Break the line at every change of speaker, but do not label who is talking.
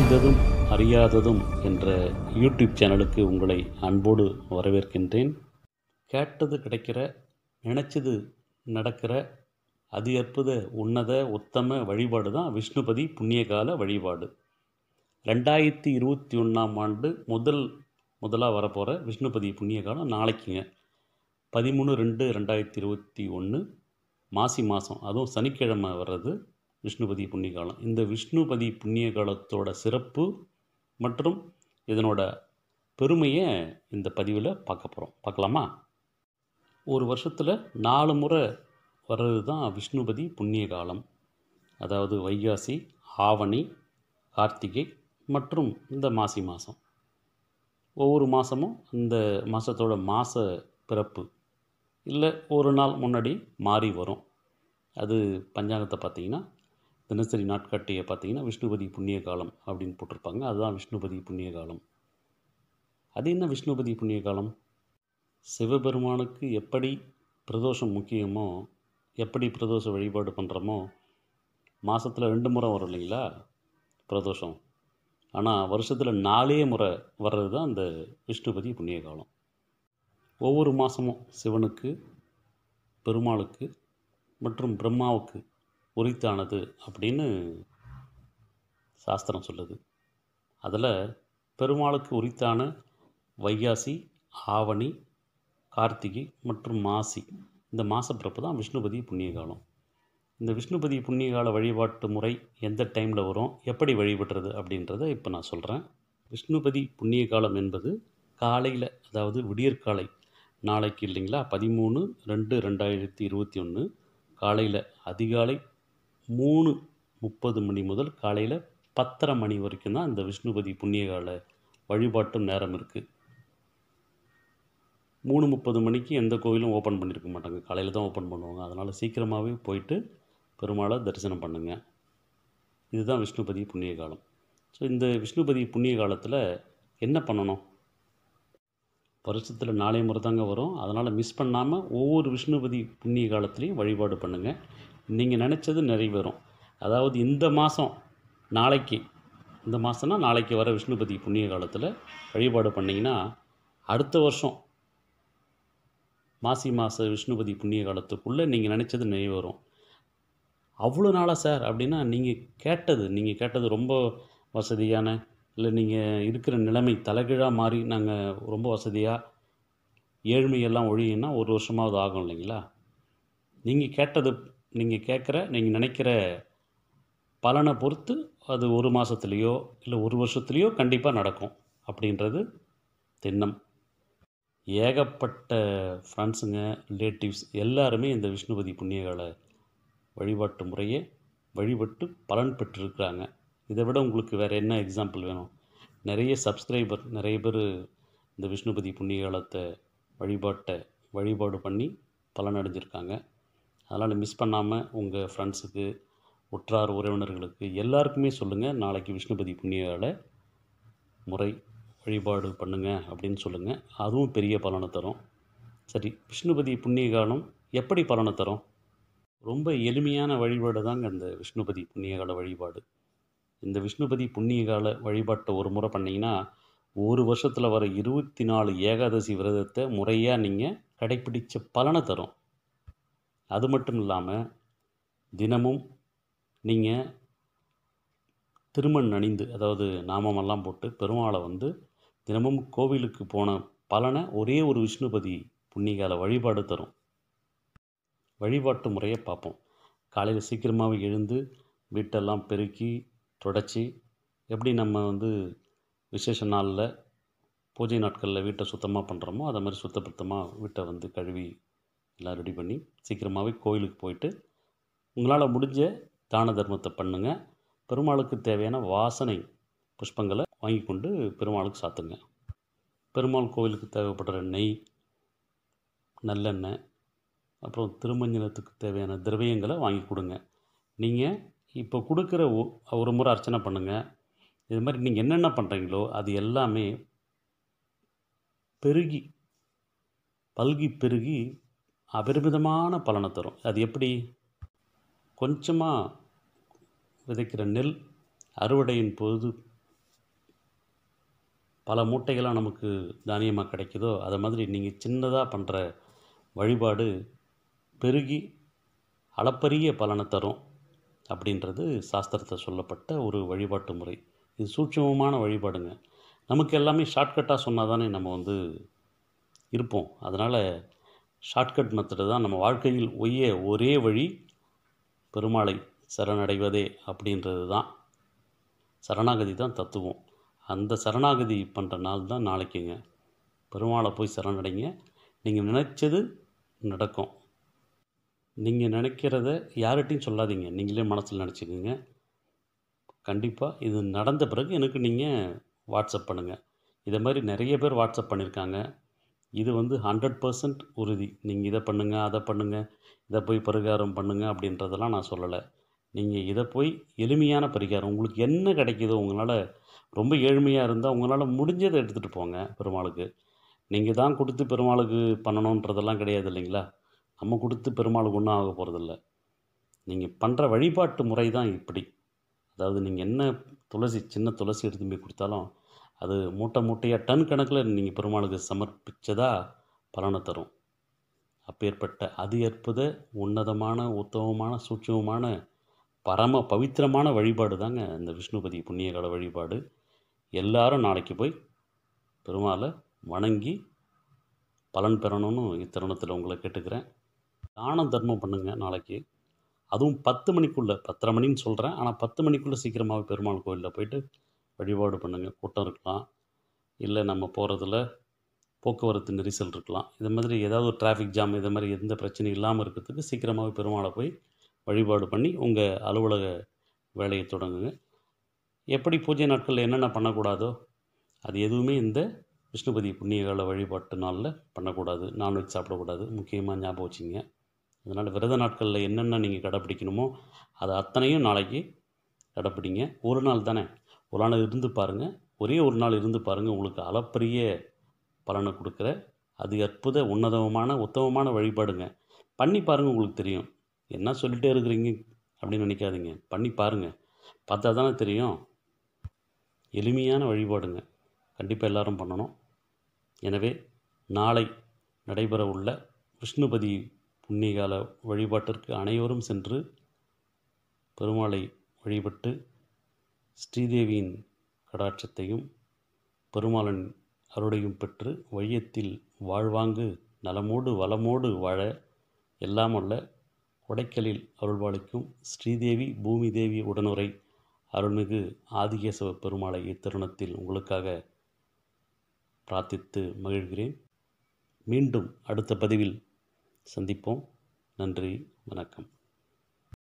அறிந்ததும் அறியாததும் என்ற யூடியூப் சேனலுக்கு உங்களை அன்போடு வரவேற்கின்றேன் கேட்டது கிடைக்கிற நினச்சது நடக்கிற அதி அற்புத உன்னத உத்தம வழிபாடு தான் விஷ்ணுபதி புண்ணியகால வழிபாடு ரெண்டாயிரத்தி இருபத்தி ஒன்றாம் ஆண்டு முதல் முதலாக வரப்போகிற விஷ்ணுபதி புண்ணியகாலம் நாளைக்குங்க பதிமூணு ரெண்டு ரெண்டாயிரத்தி இருபத்தி ஒன்று மாசி மாதம் அதுவும் சனிக்கிழமை வர்றது விஷ்ணுபதி புண்ணிய காலம் இந்த விஷ்ணுபதி புண்ணிய காலத்தோட சிறப்பு மற்றும் இதனோட பெருமையை இந்த பதிவில் பார்க்க போகிறோம் பார்க்கலாமா ஒரு வருஷத்தில் நாலு முறை வர்றது தான் விஷ்ணுபதி புண்ணிய காலம் அதாவது வைகாசி ஆவணி கார்த்திகை மற்றும் இந்த மாசி மாதம் ஒவ்வொரு மாதமும் இந்த மாதத்தோட மாத பிறப்பு இல்லை ஒரு நாள் முன்னாடி மாறி வரும் அது பஞ்சாங்கத்தை பார்த்தீங்கன்னா தினசரி நாட்காட்டியை பார்த்தீங்கன்னா விஷ்ணுபதி புண்ணிய காலம் அப்படின்னு போட்டிருப்பாங்க அதுதான் விஷ்ணுபதி புண்ணிய காலம் அது என்ன விஷ்ணுபதி புண்ணிய காலம் சிவபெருமானுக்கு எப்படி பிரதோஷம் முக்கியமோ எப்படி பிரதோஷ வழிபாடு பண்ணுறோமோ மாதத்தில் ரெண்டு முறை வரும் இல்லைங்களா பிரதோஷம் ஆனால் வருஷத்தில் நாலே முறை வர்றது தான் அந்த விஷ்ணுபதி புண்ணிய காலம் ஒவ்வொரு மாதமும் சிவனுக்கு பெருமாளுக்கு மற்றும் பிரம்மாவுக்கு உரித்தானது அப்படின்னு சாஸ்திரம் சொல்லுது அதில் பெருமாளுக்கு உரித்தான வைகாசி ஆவணி கார்த்திகை மற்றும் மாசி இந்த மாசப்பிறப்பு தான் விஷ்ணுபதி புண்ணிய காலம் இந்த விஷ்ணுபதி புண்ணிய கால வழிபாட்டு முறை எந்த டைமில் வரும் எப்படி வழிபடுறது அப்படின்றத இப்போ நான் சொல்கிறேன் விஷ்ணுபதி புண்ணிய காலம் என்பது காலையில் அதாவது விடியற்காலை நாளைக்கு இல்லைங்களா பதிமூணு ரெண்டு ரெண்டாயிரத்தி இருபத்தி ஒன்று காலையில் அதிகாலை மூணு முப்பது மணி முதல் காலையில் பத்தரை மணி வரைக்கும் தான் இந்த விஷ்ணுபதி புண்ணிய கால வழிபாட்டு நேரம் இருக்குது மூணு முப்பது மணிக்கு எந்த கோயிலும் ஓப்பன் பண்ணியிருக்க மாட்டாங்க காலையில் தான் ஓப்பன் பண்ணுவாங்க அதனால் சீக்கிரமாகவே போயிட்டு பெருமாளை தரிசனம் பண்ணுங்கள் இதுதான் விஷ்ணுபதி புண்ணிய காலம் ஸோ இந்த விஷ்ணுபதி புண்ணிய காலத்தில் என்ன பண்ணணும் வருஷத்தில் நாளை முறை தாங்க வரும் அதனால் மிஸ் பண்ணாமல் ஒவ்வொரு விஷ்ணுபதி புண்ணிய காலத்துலேயும் வழிபாடு பண்ணுங்கள் நீங்கள் நினச்சது நிறைவேறும் அதாவது இந்த மாதம் நாளைக்கு இந்த மாதம்னா நாளைக்கு வர விஷ்ணுபதி புண்ணிய காலத்தில் வழிபாடு பண்ணிங்கன்னா அடுத்த வருஷம் மாசி மாத விஷ்ணுபதி புண்ணிய காலத்துக்குள்ளே நீங்கள் நினச்சது நிறைவேறும் அவ்வளோ நாளாக சார் அப்படின்னா நீங்கள் கேட்டது நீங்கள் கேட்டது ரொம்ப வசதியான இல்லை நீங்கள் இருக்கிற நிலைமை தலைகீழாக மாறி நாங்கள் ரொம்ப வசதியாக ஏழ்மையெல்லாம் ஒழியுன்னா ஒரு வருஷமாவது ஆகும் இல்லைங்களா நீங்கள் கேட்டது நீங்கள் கேட்குற நீங்கள் நினைக்கிற பலனை பொறுத்து அது ஒரு மாதத்துலேயோ இல்லை ஒரு வருஷத்துலேயோ கண்டிப்பாக நடக்கும் அப்படின்றது திண்ணம் ஏகப்பட்ட ஃப்ரெண்ட்ஸுங்க ரிலேட்டிவ்ஸ் எல்லாருமே இந்த விஷ்ணுபதி புண்ணியகால வழிபாட்டு முறையை வழிபட்டு பலன் பெற்றிருக்கிறாங்க இதை விட உங்களுக்கு வேறு என்ன எக்ஸாம்பிள் வேணும் நிறைய சப்ஸ்கிரைபர் நிறைய பேர் இந்த விஷ்ணுபதி புண்ணிய காலத்தை வழிபாட்டை வழிபாடு பண்ணி பலனடைஞ்சிருக்காங்க அதனால் மிஸ் பண்ணாமல் உங்கள் ஃப்ரெண்ட்ஸுக்கு உற்றார் உறவினர்களுக்கு எல்லாருக்குமே சொல்லுங்கள் நாளைக்கு விஷ்ணுபதி புண்ணிய கால முறை வழிபாடு பண்ணுங்க அப்படின்னு சொல்லுங்கள் அதுவும் பெரிய பலனை தரும் சரி விஷ்ணுபதி புண்ணிய காலம் எப்படி பலனை தரும் ரொம்ப எளிமையான வழிபாடு தாங்க இந்த விஷ்ணுபதி புண்ணிய கால வழிபாடு இந்த விஷ்ணுபதி புண்ணிய கால வழிபாட்டை ஒரு முறை பண்ணிங்கன்னா ஒரு வருஷத்தில் வர இருபத்தி நாலு ஏகாதசி விரதத்தை முறையாக நீங்கள் கடைப்பிடிச்ச பலனை தரும் அது மட்டும் இல்லாமல் தினமும் நீங்கள் திருமண் அணிந்து அதாவது நாமமெல்லாம் போட்டு பெருமாளை வந்து தினமும் கோவிலுக்கு போன பலனை ஒரே ஒரு விஷ்ணுபதி புண்ணியகால வழிபாடு தரும் வழிபாட்டு முறையை பார்ப்போம் காலையில் சீக்கிரமாகவே எழுந்து வீட்டெல்லாம் பெருக்கி தொடச்சி எப்படி நம்ம வந்து விசேஷ நாளில் பூஜை நாட்களில் வீட்டை சுத்தமாக பண்ணுறோமோ அதை மாதிரி சுத்தபத்தமாக வீட்டை வந்து கழுவி எல்லாம் ரெடி பண்ணி சீக்கிரமாகவே கோயிலுக்கு போயிட்டு உங்களால் முடிஞ்ச தான தர்மத்தை பண்ணுங்கள் பெருமாளுக்கு தேவையான வாசனை புஷ்பங்களை வாங்கி கொண்டு பெருமாளுக்கு சாத்துங்க பெருமாள் கோவிலுக்கு தேவைப்படுற நெய் நல்லெண்ணெய் அப்புறம் திருமஞ்சனத்துக்கு தேவையான திரவியங்களை வாங்கி கொடுங்க நீங்கள் இப்போ கொடுக்குற ஒ- ஒரு முறை அர்ச்சனை பண்ணுங்கள் இது மாதிரி நீங்கள் என்னென்ன பண்ணுறீங்களோ அது எல்லாமே பெருகி பல்கி பெருகி அபரிமிதமான பலனை தரும் அது எப்படி கொஞ்சமாக விதைக்கிற நெல் அறுவடையின் பொழுது பல மூட்டைகளாக நமக்கு தானியமாக கிடைக்குதோ அதை மாதிரி நீங்கள் சின்னதாக பண்ணுற வழிபாடு பெருகி அளப்பரிய பலனை தரும் அப்படின்றது சாஸ்திரத்தில் சொல்லப்பட்ட ஒரு வழிபாட்டு முறை இது சூட்சமமான வழிபாடுங்க நமக்கு எல்லாமே ஷார்ட்கட்டாக சொன்னால் தானே நம்ம வந்து இருப்போம் அதனால் ஷார்ட்கட் மெத்தடு தான் நம்ம வாழ்க்கையில் ஒய்ய ஒரே வழி பெருமாளை சரணடைவதே அப்படின்றது தான் சரணாகதி தான் தத்துவம் அந்த சரணாகதி பண்ணுற நாள் தான் நாளைக்குங்க பெருமாளை போய் சரணடைங்க நீங்கள் நினச்சது நடக்கும் நீங்கள் நினைக்கிறத யார்கிட்டையும் சொல்லாதீங்க நீங்களே மனசில் நினச்சிக்கோங்க கண்டிப்பாக இது நடந்த பிறகு எனக்கு நீங்கள் வாட்ஸ்அப் பண்ணுங்கள் இதை மாதிரி நிறைய பேர் வாட்ஸ்அப் பண்ணியிருக்காங்க இது வந்து ஹண்ட்ரட் பர்சன்ட் உறுதி நீங்கள் இதை பண்ணுங்கள் அதை பண்ணுங்கள் இதை போய் பரிகாரம் பண்ணுங்கள் அப்படின்றதெல்லாம் நான் சொல்லலை நீங்கள் இதை போய் எளிமையான பரிகாரம் உங்களுக்கு என்ன கிடைக்குதோ உங்களால் ரொம்ப ஏழ்மையாக இருந்தால் உங்களால் முடிஞ்சதை எடுத்துகிட்டு போங்க பெருமாளுக்கு நீங்கள் தான் கொடுத்து பெருமாளுக்கு பண்ணணுன்றதெல்லாம் கிடையாது இல்லைங்களா நம்ம கொடுத்து பெருமாளுக்கு ஒன்றும் ஆக போகிறதில்ல நீங்கள் பண்ணுற வழிபாட்டு முறை தான் இப்படி அதாவது நீங்கள் என்ன துளசி சின்ன துளசி எடுத்து போய் கொடுத்தாலும் அது மூட்டை மூட்டையாக டன் கணக்கில் நீங்கள் பெருமாளுக்கு சமர்ப்பித்ததா பலனை தரும் அப்பேற்பட்ட அதி அற்புத உன்னதமான உத்தமமான சூட்சமமான பரம பவித்திரமான வழிபாடு தாங்க இந்த விஷ்ணுபதி புண்ணியகால வழிபாடு எல்லாரும் நாளைக்கு போய் பெருமாளை வணங்கி பலன் பெறணும்னு இத்தருணத்தில் உங்களை கேட்டுக்கிறேன் தானம் தர்மம் பண்ணுங்கள் நாளைக்கு அதுவும் பத்து மணிக்குள்ளே பத்தரை மணின்னு சொல்கிறேன் ஆனால் பத்து மணிக்குள்ளே சீக்கிரமாகவே பெருமாள் கோயிலில் போயிட்டு வழிபாடு பண்ணுங்கள் கூட்டம் இருக்கலாம் இல்லை நம்ம போகிறதுல போக்குவரத்து நெரிசல் இருக்கலாம் இது மாதிரி ஏதாவது ஒரு டிராஃபிக் ஜாம் இது மாதிரி எந்த பிரச்சனையும் இல்லாமல் இருக்கிறதுக்கு சீக்கிரமாகவே பெருமாளை போய் வழிபாடு பண்ணி உங்கள் அலுவலக வேலையை தொடங்குங்க எப்படி பூஜை நாட்களில் என்னென்ன பண்ணக்கூடாதோ அது எதுவுமே இந்த விஷ்ணுபதி புண்ணியகால வழிபாட்டு நாளில் பண்ணக்கூடாது நான்வெஜ் சாப்பிடக்கூடாது முக்கியமாக ஞாபகம் வச்சுங்க அதனால் விரத நாட்களில் என்னென்ன நீங்கள் கடைப்பிடிக்கணுமோ அதை அத்தனையும் நாளைக்கு கடைப்பிடிங்க ஒரு நாள் தானே ஒரு நாள் இருந்து பாருங்கள் ஒரே ஒரு நாள் இருந்து பாருங்கள் உங்களுக்கு அளப்பரிய பலனை கொடுக்குற அது அற்புத உன்னதமான உத்தமமான வழிபாடுங்க பண்ணி பாருங்கள் உங்களுக்கு தெரியும் என்ன சொல்லிகிட்டே இருக்கிறீங்க அப்படின்னு நினைக்காதீங்க பண்ணி பாருங்கள் பார்த்தா தானே தெரியும் எளிமையான வழிபாடுங்க கண்டிப்பாக எல்லாரும் பண்ணணும் எனவே நாளை நடைபெற உள்ள விஷ்ணுபதி புண்ணியகால வழிபாட்டிற்கு அனைவரும் சென்று பெருமாளை வழிபட்டு ஸ்ரீதேவியின் கடாட்சத்தையும் பெருமாளன் அருளையும் பெற்று வையத்தில் வாழ்வாங்கு நலமோடு வளமோடு வாழ எல்லாமல்ல கொடைக்கலில் அருள்பாலிக்கும் ஸ்ரீதேவி பூமி தேவி உடனுரை அருள்மிகு ஆதிகேசவ பெருமாளை இத்தருணத்தில் உங்களுக்காக பிரார்த்தித்து மகிழ்கிறேன் மீண்டும் அடுத்த பதிவில் சந்திப்போம் நன்றி வணக்கம்